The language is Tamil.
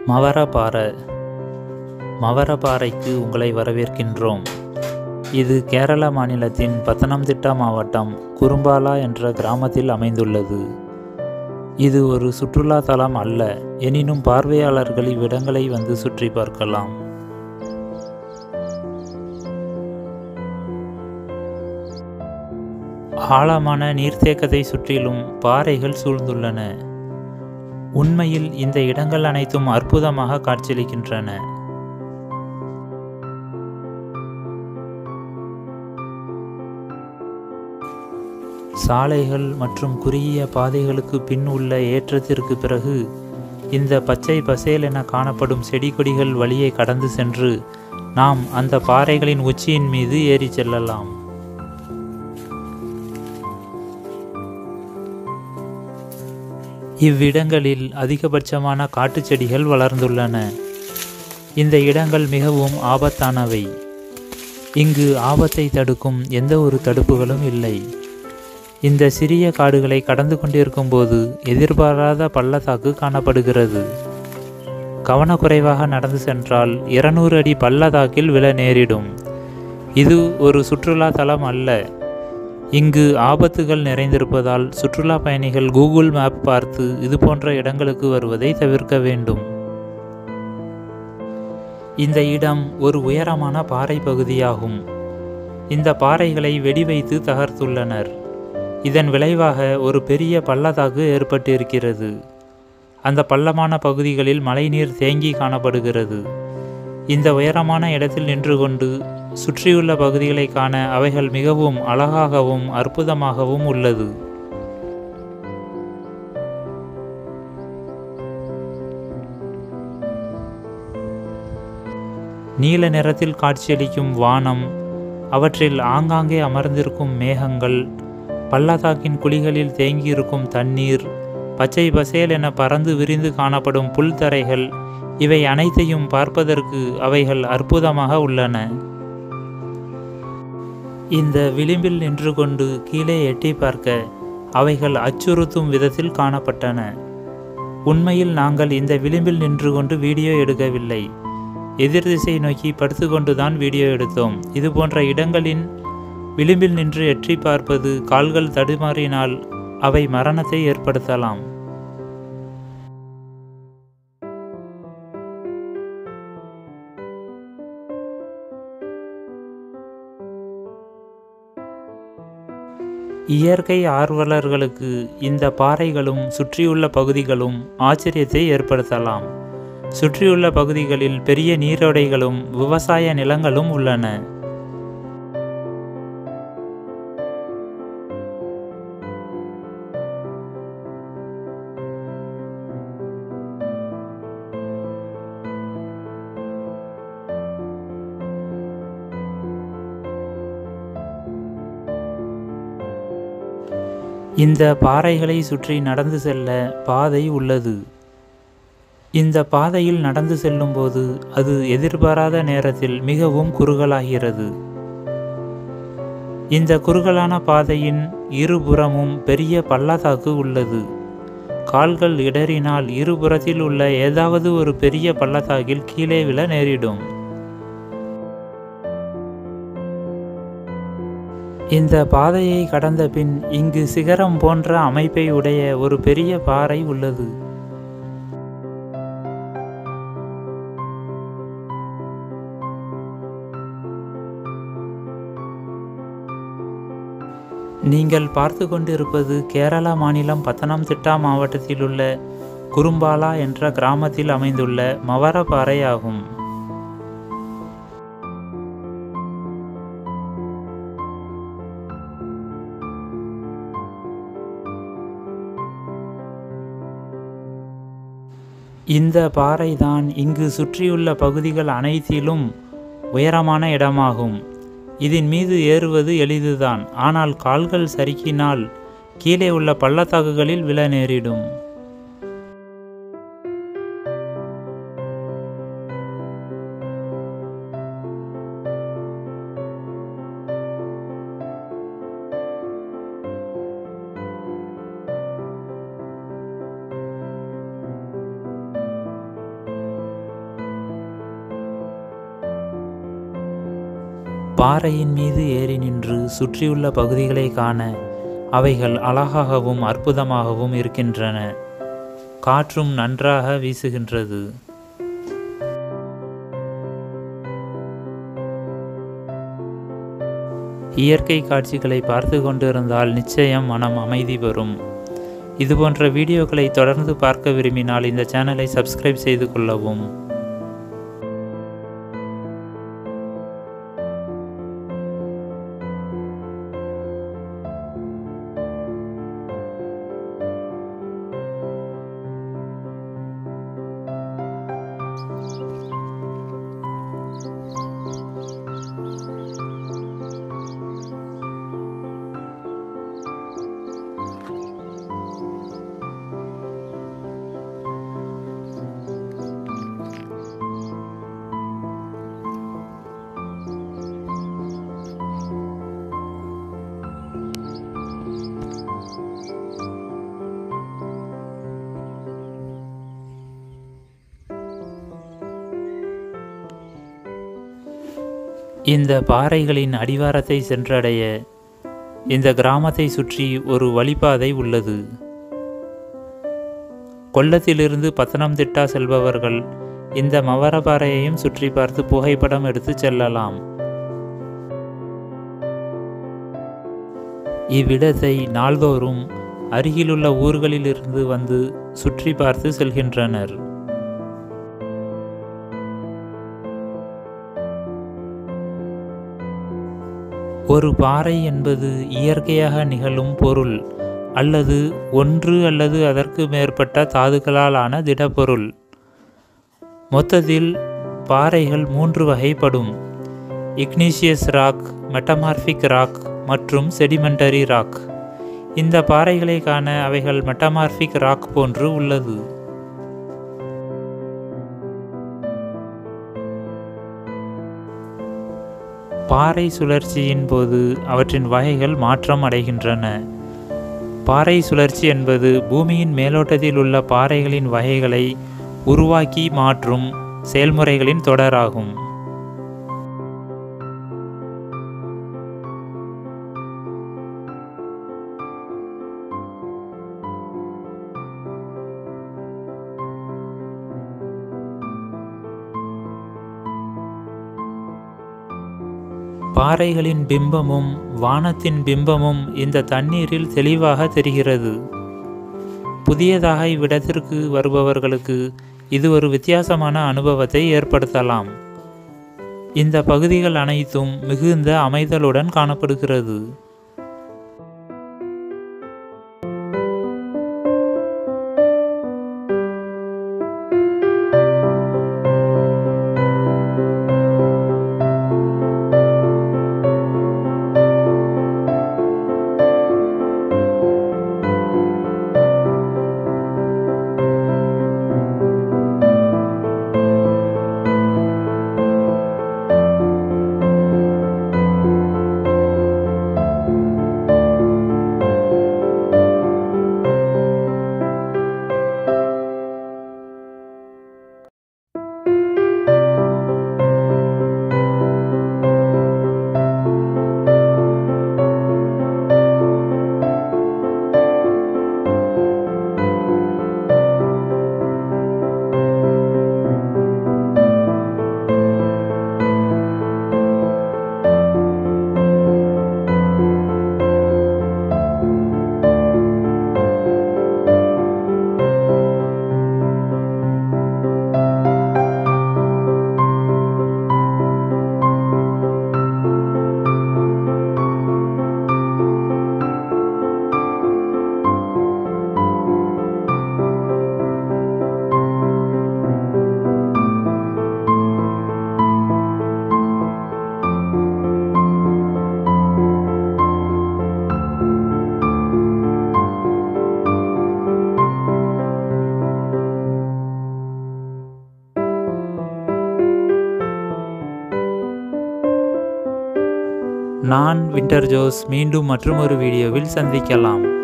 மவரபாறை மவரபாறைக்கு உங்களை வரவேற்கின்றோம் இது கேரள மாநிலத்தின் பத்தனம்திட்டா மாவட்டம் குறும்பாலா என்ற கிராமத்தில் அமைந்துள்ளது இது ஒரு சுற்றுலா தலம் அல்ல எனினும் பார்வையாளர்கள் இவ்விடங்களை வந்து சுற்றி பார்க்கலாம் ஆழமான நீர்த்தேக்கத்தை சுற்றிலும் பாறைகள் சூழ்ந்துள்ளன உண்மையில் இந்த இடங்கள் அனைத்தும் அற்புதமாக காட்சியளிக்கின்றன சாலைகள் மற்றும் குறுகிய பாதைகளுக்கு பின் உள்ள ஏற்றத்திற்கு பிறகு இந்த பச்சை பசேல் என காணப்படும் செடி கொடிகள் வழியே கடந்து சென்று நாம் அந்த பாறைகளின் உச்சியின் மீது ஏறி செல்லலாம் இவ்விடங்களில் அதிகபட்சமான காட்டுச் செடிகள் வளர்ந்துள்ளன இந்த இடங்கள் மிகவும் ஆபத்தானவை இங்கு ஆபத்தை தடுக்கும் எந்த ஒரு தடுப்புகளும் இல்லை இந்த சிறிய காடுகளை கடந்து கொண்டிருக்கும் போது எதிர்பாராத பள்ளத்தாக்கு காணப்படுகிறது கவனக்குறைவாக நடந்து சென்றால் இருநூறு அடி பள்ளத்தாக்கில் விழ நேரிடும் இது ஒரு சுற்றுலா தலம் அல்ல இங்கு ஆபத்துகள் நிறைந்திருப்பதால் சுற்றுலா பயணிகள் கூகுள் மேப் பார்த்து இது போன்ற இடங்களுக்கு வருவதை தவிர்க்க வேண்டும் இந்த இடம் ஒரு உயரமான பாறை பகுதியாகும் இந்த பாறைகளை வெடி வைத்து தகர்த்துள்ளனர் இதன் விளைவாக ஒரு பெரிய பள்ளத்தாக்கு ஏற்பட்டிருக்கிறது அந்த பள்ளமான பகுதிகளில் மழைநீர் தேங்கி காணப்படுகிறது இந்த உயரமான இடத்தில் நின்று கொண்டு சுற்றியுள்ள பகுதிகளை காண அவைகள் மிகவும் அழகாகவும் அற்புதமாகவும் உள்ளது நீல நிறத்தில் காட்சியளிக்கும் வானம் அவற்றில் ஆங்காங்கே அமர்ந்திருக்கும் மேகங்கள் பள்ளத்தாக்கின் குழிகளில் தேங்கியிருக்கும் தண்ணீர் பச்சை பசேல் என பறந்து விரிந்து காணப்படும் புல்தரைகள் இவை அனைத்தையும் பார்ப்பதற்கு அவைகள் அற்புதமாக உள்ளன இந்த விளிம்பில் நின்று கொண்டு கீழே எட்டி பார்க்க அவைகள் அச்சுறுத்தும் விதத்தில் காணப்பட்டன உண்மையில் நாங்கள் இந்த விளிம்பில் நின்று கொண்டு வீடியோ எடுக்கவில்லை எதிர் திசை நோக்கி படுத்துக்கொண்டுதான் வீடியோ எடுத்தோம் இது போன்ற இடங்களின் விளிம்பில் நின்று எட்டி பார்ப்பது கால்கள் தடுமாறினால் அவை மரணத்தை ஏற்படுத்தலாம் இயற்கை ஆர்வலர்களுக்கு இந்த பாறைகளும் சுற்றியுள்ள பகுதிகளும் ஆச்சரியத்தை ஏற்படுத்தலாம் சுற்றியுள்ள பகுதிகளில் பெரிய நீரோடைகளும் விவசாய நிலங்களும் உள்ளன இந்த பாறைகளை சுற்றி நடந்து செல்ல பாதை உள்ளது இந்த பாதையில் நடந்து செல்லும்போது அது எதிர்பாராத நேரத்தில் மிகவும் குறுகலாகிறது இந்த குறுகலான பாதையின் இருபுறமும் பெரிய பள்ளத்தாக்கு உள்ளது கால்கள் இடறினால் இருபுறத்தில் உள்ள ஏதாவது ஒரு பெரிய பள்ளத்தாக்கில் கீழே விழ நேரிடும் இந்த பாதையை கடந்த பின் இங்கு சிகரம் போன்ற அமைப்பை உடைய ஒரு பெரிய பாறை உள்ளது நீங்கள் பார்த்து கொண்டிருப்பது கேரளா மாநிலம் பத்தனம்திட்டா மாவட்டத்தில் உள்ள குறும்பாலா என்ற கிராமத்தில் அமைந்துள்ள மவரப்பாறை ஆகும் இந்த பாறைதான் இங்கு சுற்றியுள்ள பகுதிகள் அனைத்திலும் உயரமான இடமாகும் இதன் மீது ஏறுவது எளிதுதான் ஆனால் கால்கள் சறுக்கினால் கீழே உள்ள பள்ளத்தாக்குகளில் விழ நேரிடும் பாறையின் மீது ஏறி நின்று சுற்றியுள்ள பகுதிகளை காண அவைகள் அழகாகவும் அற்புதமாகவும் இருக்கின்றன காற்றும் நன்றாக வீசுகின்றது இயற்கை காட்சிகளை பார்த்து கொண்டிருந்தால் நிச்சயம் மனம் அமைதி பெறும் இதுபோன்ற வீடியோக்களை தொடர்ந்து பார்க்க விரும்பினால் இந்த சேனலை சப்ஸ்கிரைப் செய்து கொள்ளவும் இந்த பாறைகளின் அடிவாரத்தை சென்றடைய இந்த கிராமத்தை சுற்றி ஒரு வழிபாதை உள்ளது கொல்லத்திலிருந்து பத்தனம்திட்டா செல்பவர்கள் இந்த மவரபாறையையும் சுற்றி பார்த்து புகைப்படம் எடுத்து செல்லலாம் இவ்விடத்தை நாள்தோறும் அருகிலுள்ள ஊர்களிலிருந்து வந்து சுற்றி பார்த்து செல்கின்றனர் ஒரு பாறை என்பது இயற்கையாக நிகழும் பொருள் அல்லது ஒன்று அல்லது அதற்கு மேற்பட்ட தாதுக்களால் ஆன திடப்பொருள் மொத்தத்தில் பாறைகள் மூன்று வகைப்படும் இக்னீஷியஸ் ராக் மெட்டமார்பிக் ராக் மற்றும் செடிமெண்டரி ராக் இந்த பாறைகளை காண அவைகள் மெட்டமார்பிக் ராக் போன்று உள்ளது பாறை சுழற்சியின் போது அவற்றின் வகைகள் மாற்றம் அடைகின்றன பாறை சுழற்சி என்பது பூமியின் மேலோட்டத்தில் உள்ள பாறைகளின் வகைகளை உருவாக்கி மாற்றும் செயல்முறைகளின் தொடராகும் பாறைகளின் பிம்பமும் வானத்தின் பிம்பமும் இந்த தண்ணீரில் தெளிவாக தெரிகிறது புதியதாக இவ்விடத்திற்கு வருபவர்களுக்கு இது ஒரு வித்தியாசமான அனுபவத்தை ஏற்படுத்தலாம் இந்த பகுதிகள் அனைத்தும் மிகுந்த அமைதலுடன் காணப்படுகிறது நான் வின்டர் ஜோஸ் மீண்டும் மற்றும் ஒரு வீடியோவில் சந்திக்கலாம்